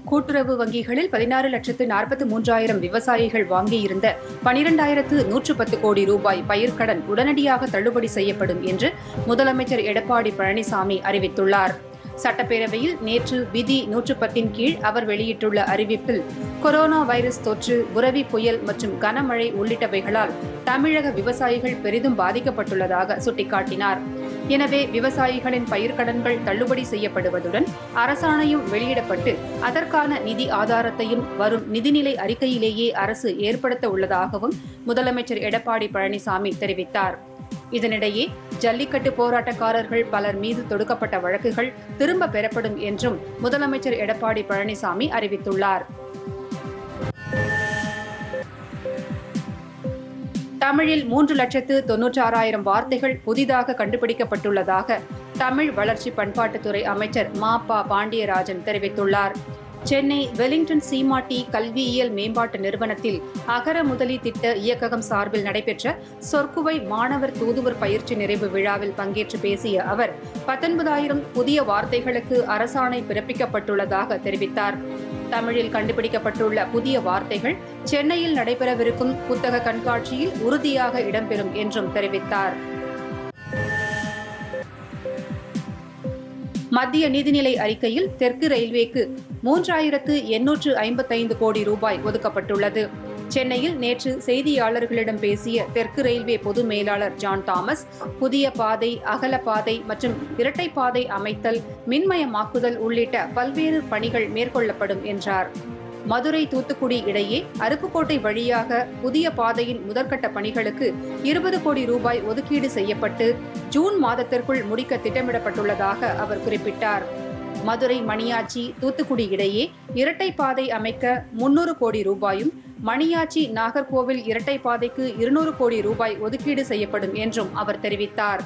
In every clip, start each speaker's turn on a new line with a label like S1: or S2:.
S1: கூட்டுறவு வங்கிகளில் பதினாறு லட்சத்து நாற்பத்தி மூன்றாயிரம் விவசாயிகள் வாங்கியிருந்த பனிரெண்டாயிரத்து நூற்று பத்து கோடி ரூபாய் பயிர்க்கடன் உடனடியாக தள்ளுபடி செய்யப்படும் என்று முதலமைச்சர் எடப்பாடி பழனிசாமி அறிவித்துள்ளார் சட்டப்பேரவையில் நேற்று விதி நூற்று பத்தின் கீழ் அவர் வெளியிட்டுள்ள அறிவிப்பில் கொரோனா வைரஸ் தொற்று புரவி புயல் மற்றும் கனமழை உள்ளிட்டவைகளால் தமிழக விவசாயிகள் பெரிதும் பாதிக்கப்பட்டுள்ளதாக சுட்டிக்காட்டினார் எனவே விவசாயிகளின் பயிர்க்கடன்கள் தள்ளுபடி செய்யப்படுவதுடன் அரசாணையும் வெளியிடப்பட்டு அதற்கான நிதி ஆதாரத்தையும் வரும் நிதிநிலை அறிக்கையிலேயே அரசு ஏற்படுத்த உள்ளதாகவும் முதலமைச்சர் எடப்பாடி பழனிசாமி தெரிவித்தார் இதனிடையே ஜல்லிக்கட்டு போராட்டக்காரர்கள் பலர் மீது தொடுக்கப்பட்ட வழக்குகள் திரும்ப பெறப்படும் என்றும் முதலமைச்சர் எடப்பாடி பழனிசாமி அறிவித்துள்ளார் தமிழில் மூன்று லட்சத்து தொன்னூற்றாறாயிரம் வார்த்தைகள் புதிதாக கண்டுபிடிக்கப்பட்டுள்ளதாக தமிழ் வளர்ச்சி பண்பாட்டுத்துறை அமைச்சர் மா பா பாண்டியராஜன் தெரிவித்துள்ளார் சென்னை வெலிங்டன் சீமாட்டி கல்வியியல் மேம்பாட்டு நிறுவனத்தில் அகர முதலி திட்ட இயக்ககம் சார்பில் நடைபெற்ற சொற்குவை மாணவர் தூதுவர் பயிற்சி நிறைவு விழாவில் பங்கேற்று பேசிய அவர் பத்தொன்பதாயிரம் புதிய வார்த்தைகளுக்கு அரசாணை பிறப்பிக்கப்பட்டுள்ளதாக தெரிவித்தார் தமிழில் கண்டுபிடிக்கப்பட்டுள்ள புதிய வார்த்தைகள் சென்னையில் நடைபெறவிருக்கும் புத்தக கண்காட்சியில் உறுதியாக இடம்பெறும் என்றும் தெரிவித்தார் மத்திய நிதிநிலை அறிக்கையில் தெற்கு ரயில்வேக்கு மூன்றாயிரத்து எண்ணூற்று ஐம்பத்தைந்து கோடி ரூபாய் ஒதுக்கப்பட்டுள்ளது சென்னையில் நேற்று செய்தியாளர்களிடம் பேசிய தெற்கு ரயில்வே பொது மேலாளர் ஜான் தாமஸ் புதிய பாதை அகல பாதை மற்றும் இரட்டை பாதை அமைத்தல் மின்மயமாக்குதல் உள்ளிட்ட பல்வேறு பணிகள் மேற்கொள்ளப்படும் என்றார் மதுரை தூத்துக்குடி இடையே அருப்புக்கோட்டை வழியாக புதிய பாதையின் முதற்கட்ட பணிகளுக்கு இருபது கோடி ரூபாய் ஒதுக்கீடு செய்யப்பட்டு ஜூன் மாதத்திற்குள் முடிக்க திட்டமிடப்பட்டுள்ளதாக அவர் குறிப்பிட்டார் மதுரை மணியாச்சி தூத்துக்குடி இடையே இரட்டை பாதை அமைக்க முன்னூறு கோடி ரூபாயும் மணியாச்சி நாகர்கோவில் இரட்டை பாதைக்கு இருநூறு கோடி ரூபாய் ஒதுக்கீடு செய்யப்படும் என்றும் அவர் தெரிவித்தார்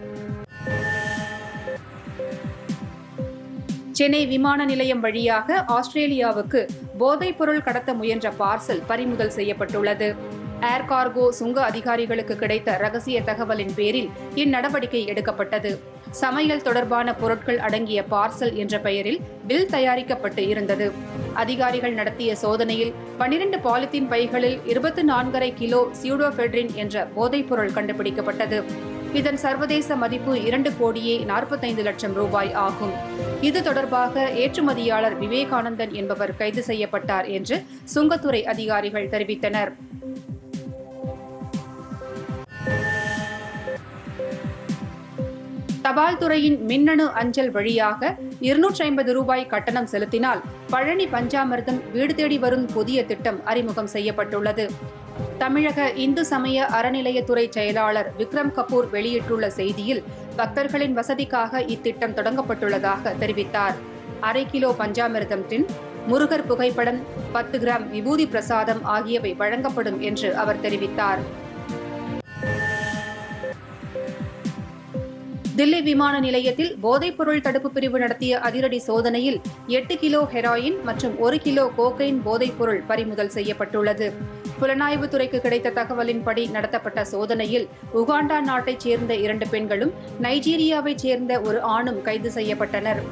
S1: சென்னை விமான நிலையம் வழியாக ஆஸ்திரேலியாவுக்கு போதைப் பொருள் கடத்த முயன்ற பார்சல் பறிமுதல் செய்யப்பட்டுள்ளது ஏர் கார்கோ சுங்க அதிகாரிகளுக்கு கிடைத்த ரகசிய தகவலின் பேரில் இந்நடவடிக்கை எடுக்கப்பட்டது சமையல் தொடர்பான பொருட்கள் அடங்கிய பார்சல் என்ற பெயரில் பில் தயாரிக்கப்பட்டு இருந்தது அதிகாரிகள் நடத்திய சோதனையில் பனிரெண்டு பாலித்தீன் பைகளில் இருபத்தி நான்கரை கிலோ சியூடோபெட்ரின் என்ற போதைப் பொருள் கண்டுபிடிக்கப்பட்டது இதன் சர்வதேச மதிப்பு இரண்டு கோடியே நாற்பத்தைந்து லட்சம் ரூபாய் ஆகும் இது தொடர்பாக ஏற்றுமதியாளர் விவேகானந்தன் என்பவர் கைது செய்யப்பட்டார் என்று சுங்கத்துறை அதிகாரிகள் தெரிவித்தனர் தபால் துறையின் மின்னணு அஞ்சல் வழியாக இருநூற்றி ஐம்பது ரூபாய் கட்டணம் செலுத்தினால் பழனி பஞ்சாமிர்தம் வீடு தேடி வரும் புதிய திட்டம் அறிமுகம் செய்யப்பட்டுள்ளது தமிழக இந்து சமய அறநிலையத்துறை செயலாளர் விக்ரம் கபூர் வெளியிட்டுள்ள செய்தியில் பக்தர்களின் வசதிக்காக இத்திட்டம் தொடங்கப்பட்டுள்ளதாக தெரிவித்தார் அரை கிலோ பஞ்சாமிர்தம் டின் முருகர் புகைப்படம் பத்து கிராம் விபூதி பிரசாதம் ஆகியவை வழங்கப்படும் என்று அவர் தெரிவித்தார் தில்லி விமான நிலையத்தில் போதைப்பொருள் தடுப்பு பிரிவு நடத்திய அதிரடி சோதனையில் எட்டு கிலோ ஹெராயின் மற்றும் ஒரு கிலோ கோகைன் போதைப்பொருள் பறிமுதல் செய்யப்பட்டுள்ளது புலனாய்வுத்துறைக்கு கிடைத்த தகவலின்படி நடத்தப்பட்ட சோதனையில் உகாண்டா நாட்டைச் சேர்ந்த இரண்டு பெண்களும் நைஜீரியாவைச் சேர்ந்த ஒரு ஆணும் கைது செய்யப்பட்டனர்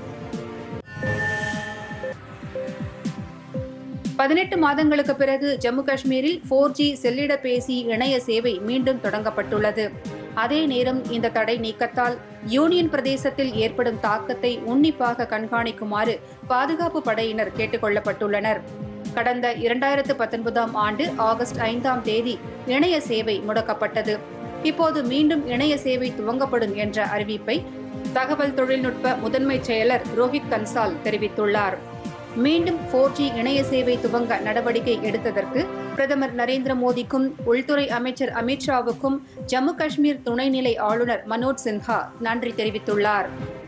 S1: பதினெட்டு மாதங்களுக்கு பிறகு ஜம்மு காஷ்மீரில் போர் ஜி செல்லிடப்பேசி இணைய சேவை மீண்டும் தொடங்கப்பட்டுள்ளது அதே நேரம் இந்த தடை நீக்கத்தால் யூனியன் பிரதேசத்தில் ஏற்படும் தாக்கத்தை உன்னிப்பாக கண்காணிக்குமாறு பாதுகாப்பு படையினர் கேட்டுக் கொள்ளப்பட்டுள்ளனர் கடந்த இரண்டாயிரத்து பத்தொன்பதாம் ஆண்டு ஆகஸ்ட் ஐந்தாம் தேதி இணைய சேவை முடக்கப்பட்டது இப்போது மீண்டும் இணைய சேவை துவங்கப்படும் என்ற அறிவிப்பை தகவல் தொழில்நுட்ப முதன்மை செயலர் ரோஹித் கன்சால் தெரிவித்துள்ளார் மீண்டும் போர் ஜி இணைய சேவை துவங்க நடவடிக்கை எடுத்ததற்கு பிரதமர் நரேந்திர மோடிக்கும் உள்துறை அமைச்சர் அமித்ஷாவுக்கும் ஜம்மு காஷ்மீர் துணைநிலை ஆளுநர் மனோஜ் சின்ஹா நன்றி தெரிவித்துள்ளார்